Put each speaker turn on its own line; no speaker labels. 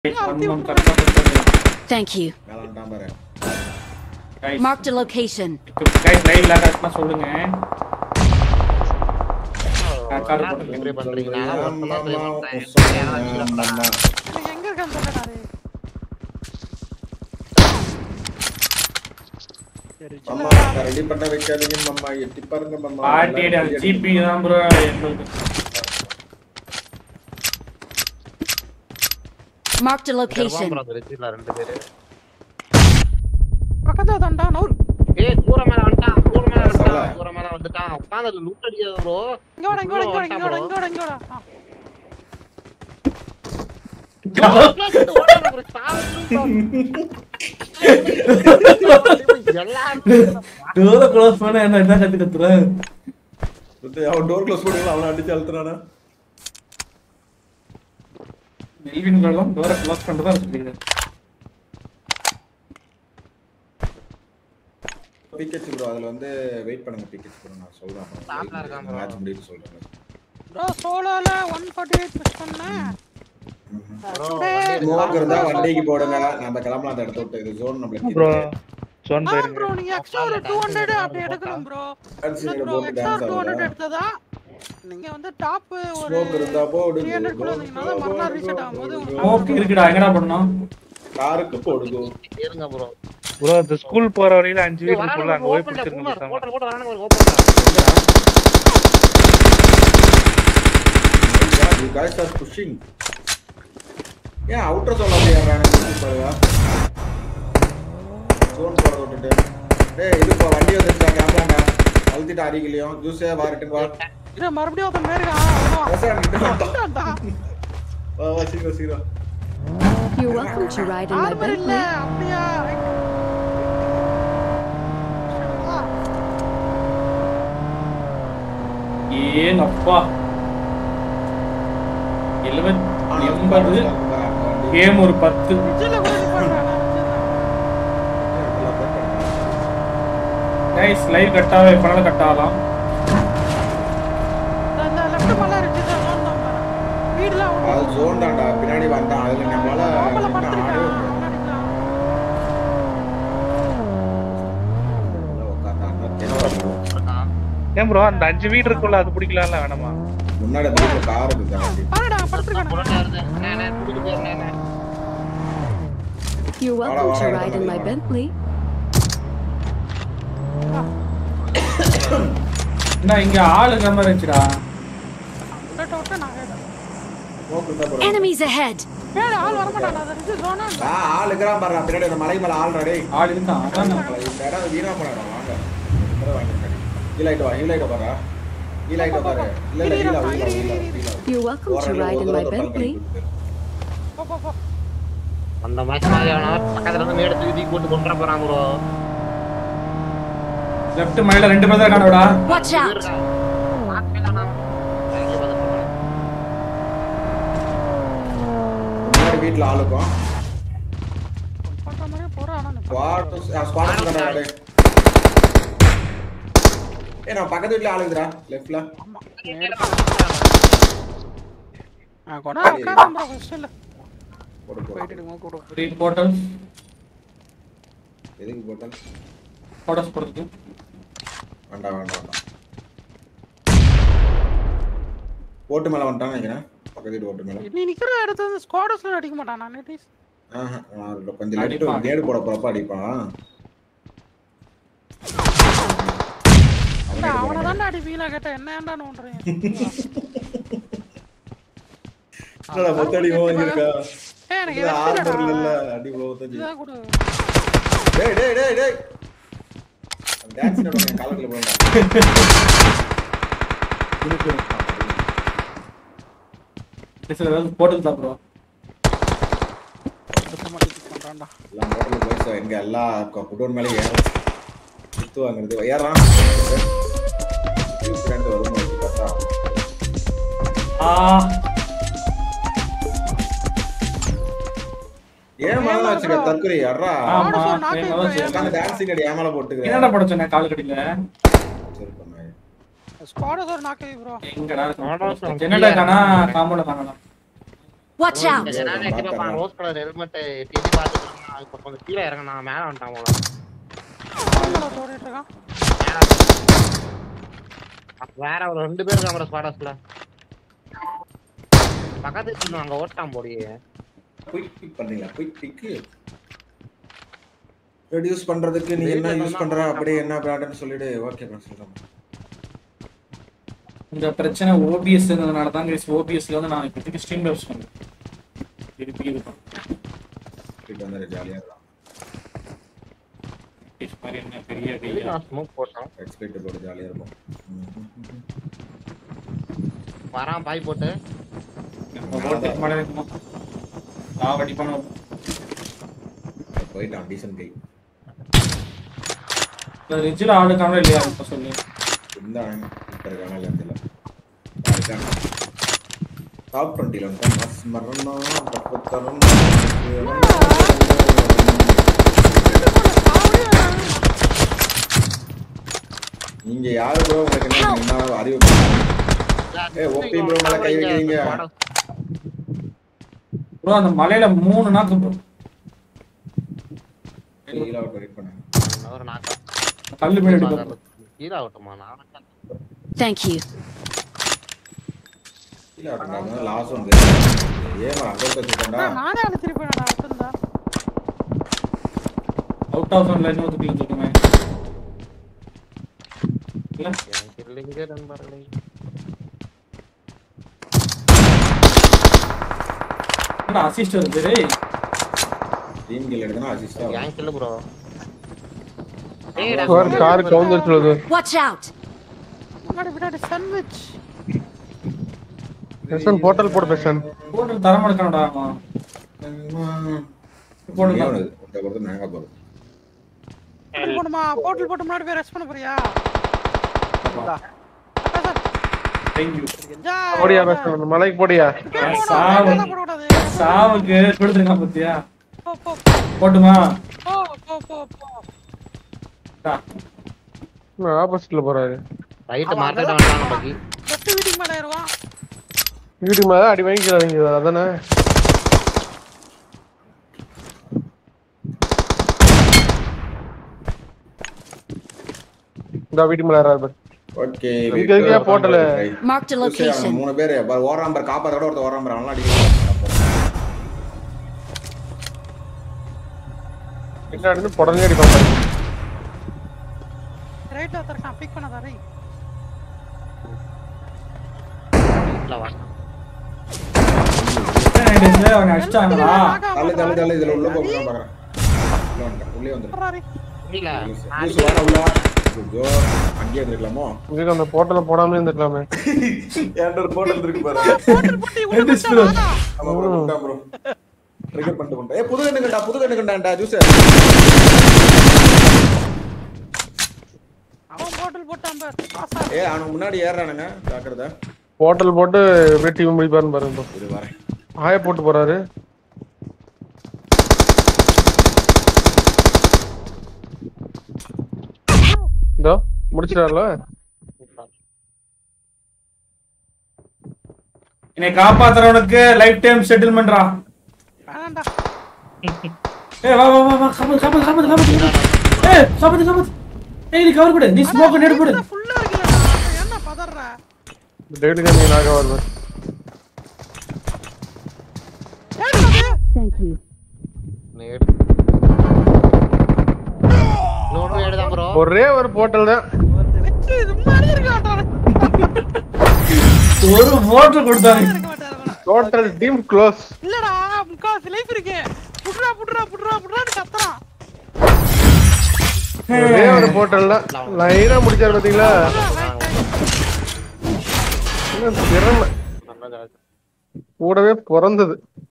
One கரெக்டா கொடுத்தது
Thank you.
மேலாண்டான் பாரு
guys
Marked a location.
Guys லைவ்ல கரெக்டா சொல்லுங்க கார்டு போட்டு
இப்படி பண்றீங்க நான்
ஆமா,
மொத்தமா
ஆமா,
play
சொல்லுங்க,
பண்றேன்.
ஆமா.
எனக்கு எங்க இருக்கான்னு தெரியல நானு. சரி,
அம்மா
சின்னதா.
ரெடி பண்ண வைக்காதீங்க மாமா எட்டி பாருங்க மாமா
பார்ட்டி அது ஜிபி தான் ப்ரோ எங்களுக்கு
Marked a
சரி, வா
location.
bro, அந்த ரிட்ஜில ரெண்டு பேரு
பக்கத்துல தான்டா நவுரு
ஏய் கூரை மேல வந்துட்டான் கூரை மேல
சொல்ல.
வந்துட்டான் கூரை மேல வந்துட்டான் உட்கார்ந்து லூட் அடிக்காத ப்ரோ
இங்க வாடா இங்க வாடா இங்க வாடா இங்க வாடா இங்க வாடா இங்க வாடா ஆ.
டோரை க்ளோஸ் பண்ண என்ன என்ன கத்து கத்துறேன்
சுத்து, அவன் டோர் க்ளோஸ் பண்ணி அவனை அடிச்சு அழுத்துறானா
மெல்வின் களும் டோரை க்ளோஸ் பண்ணிட்டு தான் சொல்லுங்க
பிக்கெட்ஸ் ப்ரோ அதுல வந்து வெயிட் பண்ணுங்க பிக்கெட்ஸ் ப்ரோ நான்
Top ல இருக்கான்
சொல்றேன்
bro.
மேட்ச் முடிட்டு சொல்றேன்
ப்ரோ சோலோல 148 புஷ் பண்ணேன்
ஸ்மோக் இருந்தா வண்டிக்கு போடுங்க நம்ம கிளம்பலாம் அந்த இடத்த விட்டு இது ஜோன் நம்மளுக்கு
ப்ரோ
தெரியாது.
ஜோன்
ஆ
போயிருங்க
ப்ரோ நீங்க எக்ஸ்ட்ரா ஒரு 200 அப்படி எடுக்கணும் ப்ரோ
Dance
இல்ல
நீங்க
ப்ரோ
போட்டு
எக்ஸ்ட்ரா
dance
200
ஆடுறா.
எடுத்ததா நீங்க வந்து டாப் ஒரு
ஸ்மோக் இருந்தா போடு
300 குள்ள வந்தீங்கன்னா தான் மறுநாள் ரீசெட் ஆகும்போது உங்களுக்கு
ஓகே இருக்குடா எங்கடா பண்ணோம்
காருக்கு போடுதோ
இருங்க ப்ரோ
ப்ரோ இந்த ஸ்கூல் போற வரையில அஞ்சு வீடு இருக்குல்ல அங்க போய்
ஓபன்
பிடிச்சிருங்க
போட்டு
பேசாம.
போட்டு வரானுங்க ஒரு open
you guys are pushing ஏன் அவுட்டர் சொல்ல முடியாதுடா பாருங்க ஜோன் போட விட்டுட்டு டேய் இது போ வண்டி வந்துருச்சா கிளம்பலாம்டா அழுத்திட்டு அடிக்கலையும் ஜூஸே வா ரிட்டன் வா
இரு மறுபடியும் ஒருத்தன் மேருக்கான்
பேசாம நின்னு வா.
வந்துட்டான்டா
வா வா சீக்கிரம் சீக்கிரம்
You're welcome to ride in my
armour இல்ல
Bentley.
அப்படியா ரைட்
ஏன் அப்பா எழுபத் எண்பது கேம் ஒரு பத்து
விஜயில கூட நிப்பாட்டுறானா
கைஸ் லைவ் கட்டாவே எப்பனாலும் கட் ஆகலாம்
அந்த லெஃப்ட் மலை இருக்கு ஜோன் தான் பாரு வீடுலாம்
அது ஜோன் தான்டா பின்னாடி வந்தான் அதுல நம்மளால
ஓப்பன்ல
நின்னு ஆடவே
படுத்துருக்கான்
முடியாது.
முன்னாடிக்கலாம்
உள்ள உட்கார்ந்தாங்க. என்ன
ஏன் ப்ரோ அந்த அஞ்சு வீடு இருக்குல்ல அது பிடிக்கலாம்ல வேணாமா
முன்னாடி அந்த வீட்டுல கார் இருக்கு ஜாஸ்தி.
பாருடா படுத்துருக்கானு
You're welcome to ride in my Bentley.
என்ன இங்க ஆளு மாதிரி இருந்துச்சுடா
விட்டு விட்டு நான் கேட்டேன்
smoke இருந்தா போதும்.
Enemies ahead.
ஏய் ஆள் வர மாட்டான்டா அது இது ஜோனா
ஆ, ஆள் இருக்கிறான் பாருடா, பின்னாடி அந்த மலை மேல ஆள் டேய்.
ஆள் இருக்கான் அதான் நான்
இந்த இடம் வீணா போனடா, வாங்க. இந்த இடம் வாங்கிருக்காடி. heal ஆயிட்டு வா, heal ஆயிட்டு பாருடா. heal ஆயிட்டு பாரு. இல்ல, இல்ல, heal ah, heal ah, heal ah, heal ah.
You're welcome to
ஓரளவு
ride in
ஒரு
my
தடவை தலை
Bentley.
கடிக்கு விட்டு.
போ போ போ
அந்த மேட்ச் மாதிரி ஆனா பக்கத்துல இருந்து மேட தூக்கி போட்டு கொண்டு போறான் ப்ரோ
லெஃப்ட் மலையில ரெண்டு பேர் தான் காணோடா
Watch out.
முன்னாடி வீட்டுல ஆள் இருக்கும்
பண்ற மாதிரியே போறா ஆனா நிப்பாட்டு.
ஸ்குவாட் ஆ, ஸ்குவாட் இருக்கான்டா, டேய். ஏய், நம்ம பக்கத்து வீட்டுல ஆள் இருக்குடா, leftல.
ஆ கூட உட்காரான் ப்ரோ ஃபர்ஸ்ட் இல்ல
போடு, போடு.
போயிட்டு எடுங்க கூட
த்ரீ போட்டல்
எதுக்கு போட்டேன்?
போட்டோஸ் போடுறதுக்கு
வேண்டாம், வேண்டாம், வேண்டாம். ஓட்டு மேல வந்துட்டான்னு நினைக்கிறேன் பக்கத்து வீட்டு ஓட்டு மேல
நீ நிக்கிற இடத்துல வந்து ஸ்குவாடஸ்ல அடிக்க மாட்டான் நான் நெட்டிஸ்
ஆஹா, நான் அதுல கொஞ்சம் லெஃப்ட்
அடிப்பான்.
நேடு போட போறப்ப அடிப்பான் அவனே
அவனை
அடிப்பான்.
தான்டா அடிப்பீங்களா கேட்டேன் என்ன ஏன்டா நோண்டுறீங்க
என்னடா மொத்த அடி வாங்கியிருக்கா?
ஏய் எனக்கு
இதுல
எது
ஆறு
இல்லடா.
பேர்ல இல்ல, அடி போகுது.
இதான் கொடு
டேய், டேய், டேய், டேய். அந்த dance நடுவுல என் காலுக்குள்ள போகுதுடா. இருக்கு.
சில ஏதாவது போட்டல் தான் ப்ரோ
சிஸ்டமேட்டிக் பண்றான்டா
எல்லா motorல boys உம் எங்க எல்லா கு- குடோன் மேல ஏறும். சுத்துவாங்கிறது. ஏறுறான். Tube front வருமா வச்சு பார்த்தா.
ஆ
ஏன் மேல வச்சுக்க தற்கொலை யாரா
ஆமா
ஆமா, நாக்கு
என்
இப்ப
மனசு.
உட்காந்து டான்சிங் அடி ஏமால போட்டுக்கிறேன்
என்னடா படம் கால் கடியில
சரி பண்ணாய்
ஸ்குவாடஸ் ஒரு நாக்கு ப்ரோ
எங்கடா
ஆனா,
ஜெனடா காணா காம்பவுண்ட காணலாம்
Watch out!
கொஞ்ச நேரம் எட்டி பார்ப்பான், ரோஸ் கலர் ஹெல்மெட் எட்டி எட்டி பார்த்துட்டு இருந்தான். இப்ப கொஞ்சம் கீழே இறங்கினான் மேல வந்துட்டான் போல
ஓடிட்டு இருக்கான்
வேற ஒரு ரெண்டு பேர் இருக்காங்க ஸ்பாடஸ்ல பக்கத்து டீம் அங்க ஓட்டான் போடியே
குயிக் பிக் பண்றீங்களா குயிக் பிக் ரெடியூஸ் பண்றதுக்கு நீ என்ன யூஸ் பண்ற அப்படியே என்ன பிராண்ட்னு சொல்லிடு ஓகே நான் சொல்றேன்
இந்த பிரச்சனை ஓபிஎஸ் இருந்ததுனால தான் கைஸ் ஓபிஎஸ்ல வந்து நான் இப்போதைக்கு ஸ்ட்ரீம் யூஸ் பண்றேன் திருப்பி இது பண்ணேன்
இது வந்து ஜாலியா இருக்கும்
This மாதிரி என்ன பெரிய கையா
நான் ஸ்மோக் போட்டான்
எக்ஸ்பெக்ட் போட ஜாலியா இருக்கும்
வரான் பாய் போட்டு
ஓட்டு மழை இருக்குமா லாவடி பண்ணுவோம்
போயிட்டான் டீசன்ட் கை
ரிஜில் ஆளுக்கான இல்லையா இப்ப சொல்லு
இந்த இப்ப இருக்காங்க இல்ல தெரியல இருக்காங்க டாப் டுவெண்ட்டில வந்து மஸ் மரணா பக்கத்தரம் நீங்க யாரு ப்ரோ உங்களுக்கு என்ன என்ன அறிவு ஏய், OP bro மேல கை வைக்கிறீங்க.
ப்ரோ அந்த மலையில மூணு நாக்கு ப்ரோ
கீழ அவுட் வெயிட் பண்ணு
ஒரு நாக்கா
கல்லு மேல எடுக்க
கீழே ஆகட்டுமா நான்
Thank you.
கீழ அவுட் லாஸ் வந்து ஏமா அங்க வச்சுட்டா
நானே அதை திருப்பி நான் வச்சிருந்தா
அவுட் ஆஃப் ஒன்ல இன்னொரு கிளீன் இருக்குமே இல்ல
எனக்கு இல்லைங்க நண்பர்களே
என்னடா அசிஸ்ட் வருது டேய்
டீம் கில் எடுத்தனா அசிஸ்டா
ஏன் கில்லு ப்ரோ
ஒரு கார் கவுந்து சொல்லுது
Watch out!
முன்னாடி பின்னாடி சாண்ட்விச்
பெசன் போர்ட்டல் போடு பெசன்
போட்டு தர மாட்டேங்கடா அவன் போடுங்க
இந்த பொறுத்து நாங்க போறோம்
போடுமா போட்டல் போட்டு முன்னாடி போய் ரெஸ்ட் பண்ண போறியா
தேங்க் யூ
போடியா பெசன் மலைக்கு போடியா
சாவு சாவுக்கு கொடுத்துருங்க பத்தியா
போ போ
போட்டுமா
போ போ போ போ
டா.
ஆப்போசிட்ல போறாரு
ரைட்டு மார்க்கெட் வந்துட்டாங்க பக்கி
லெஃப்ட் வீட்டுக்கு மேல ஏறுவான்
வீட்டுக்கு மேல அடி வாங்கிக்கிறாங்க அதானே இந்த வீட்டு மேல யாராவது பாரு.
ஓகே
இங்க இருக்கியா போட்டல?
Marked a location.
மூணு பேர் ஓடுறான் பாரு காப்பாத்த கூட ஒருத்தர் ஓடுறான் பாரு அவனால அடிக்கலாம்
பின்னாடி இருந்து புடனே அடிப்பாங்க பாரு.
ரைட்ல ஒருத்தர் பிக் பண்ண தரேன்
இல்ல வா
என்ன ஆயிடுச்சு அவங்க அடிச்சிட்டாங்களா
தள்ளு தள்ளு தள்ளு இதுல உள்ள போக நான் பாக்குறேன் உள்ள வந்துட்டேன் உள்ளே வந்துடும்
இல்ல
லூசு வர உள்ள ஐயோ அங்கேயே இருந்திருக்கலாமோ
இதுக்கு அந்த போட்டல போடாமலே இருந்துக்கலாமே
என்கிட்ட ஒரு போட்டல் இருக்கு பாரு
ரெண்டு ஸ்பிரோ
ஆமா ப்ரோ குண்டா ப்ரோ ட்ரிகர் பண்ணிட்டு கொண்டா ஏ புது கண்ணு கண்டா புது கண்ணு கண்டாண்டா ஜூஸ்
அவன் போட்டல் போட்டான் பார் பாசா
ஏ அவனுக்கு முன்னாடி ஏறானுங்க ஜாக்கிரதை
போட்டல் போட்டு வெட்டி முடிப்பாருன்னு பாருங்க bro.
இது வரேன்
ஆய போட்டு போறாரு இதோ முடிச்சிடாருல
என்னை காப்பாத்துறவனுக்கு லைஃப் டைம் செட்டில்மெண்ட்ரா
வேணாண்டா
ஏய் வா வா வா வா காப்பாத்து காப்பாத்து காப்பாத்து காப்பாத்து ஏய் காப்பாத்து காப்பாத்து ஏய் நீ கவர் போடு நீ ஸ்மோக் நேடு போடு
ஃபுல்லா இருக்குடா என்ன பதறற
டேவிட் கண்ணி நாக வருவார்
Thank you.
நேடு இன்னொன்னு எடுதான் ப்ரோ
ஒரே ஒரு போட்டல் தான்
வெச்சு முன்னாடி இருக்க மாட்டாரு
ஒரு ஓட்டர் கொடுத்தாங்க
இருக்க மாட்டாரு அவன.
டோட்டல் டீம் க்ளோஸ்
இல்லடா முக்காவாசி லைஃப் இருக்கு புட்றா புட்றா புட்றா புட்றான்னு கத்துறான்
ஒரே ஒரு போட்டல் தான் லைனா முடிச்சாரு பாத்தீங்களா என்ன திறமை கூடவே பிறந்தது